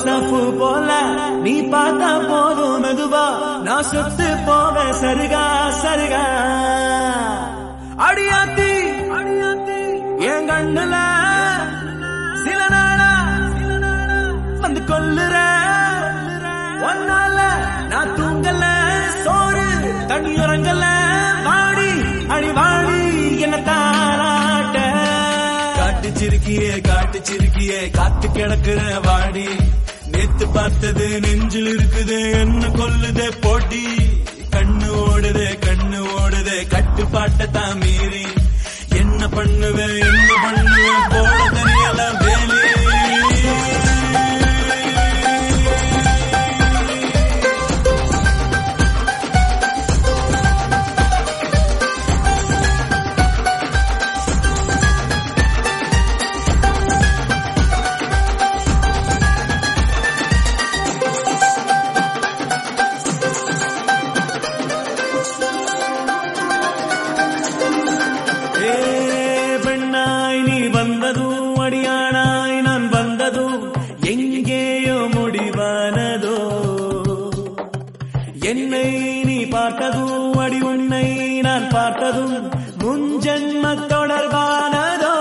ரோசாப்பூ போல நீ பார்த்தா போதும் மெதுவா நான் சுத்து போவேன் சருகா சருகா அடியாத்தி அடியாத்தி என் கண்ணுல சில நாளா வந்து கொல்லுற ஒன்னால நான் தூங்கல சோறு தண்ணி உறங்கல வாடி அடி வாடி என்ன தாராட்ட காட்டு சிரிக்கியே காட்டு சிரிக்கியே காத்து கிடக்குற வாடி நேத்து பார்த்தது நெஞ்சில் இருக்குது என்ன கொல்லுதே போட்டி கண்ணு ஓடுதே கண்ணு ஓடுதே கட்டுப்பாட்டை தான் மீறி என்ன பண்ணுவேன் என்ன பண்ணுவேன் போட தெரியல வேலி ஏ பெண்ணாய் நீ வந்ததும் அடியானாய் நான் வந்ததும் எங்கேயோ முடிவானதோ என்னை நீ பார்த்ததும் அடி உன்னை நான் பார்த்ததும் முன்ஜென்ம தொடர்பானதோ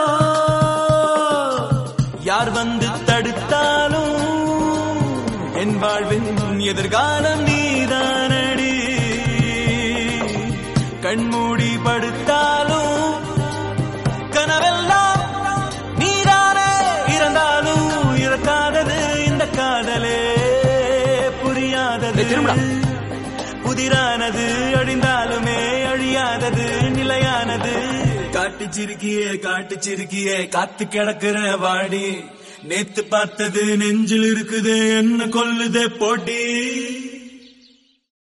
யார் வந்து தடுத்தாலும் என் வாழ்வின் எதிர்காலம் நீதானடி கண்மூடி படுத்தாலும் கனவெல்லாம் நீதானே இறந்தாலும் இறக்காதது இந்த காதலே புரியாதது டேய், திரும்புடா. புதிரானது அழிந்தாலுமே அழியாதது நிலையானது காட்டு சிரிக்கியே காட்டு சிரிக்கியே காத்து கிடக்குற வாடி நேத்து பார்த்தது நெஞ்சில் இருக்குது என்ன கொல்லுதே போட்டி